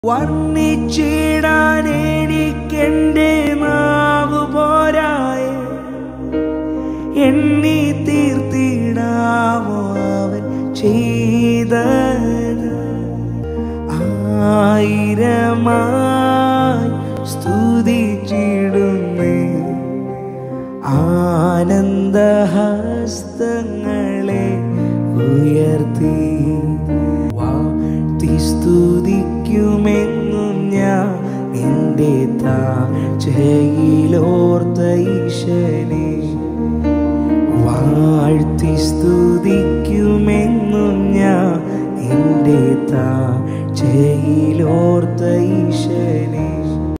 വർണ്ണിച്ചിടാൻ എനിക്കെന്റെ നാവ് പോരായ എണ്ണി തീർത്തിടാമോ അവൻ ചെയ്തത് ആയിരമായി സ്തുതിച്ചിടുന്നേ ആനന്ദഹസ്തങ്ങളെ ഉയർത്തി വാഴ്ത്തി സ്തുതിക്കുമെന്നും ഞാൻ എൻ്റെ താഴ്ചയിലോർത്ത ഈശനെ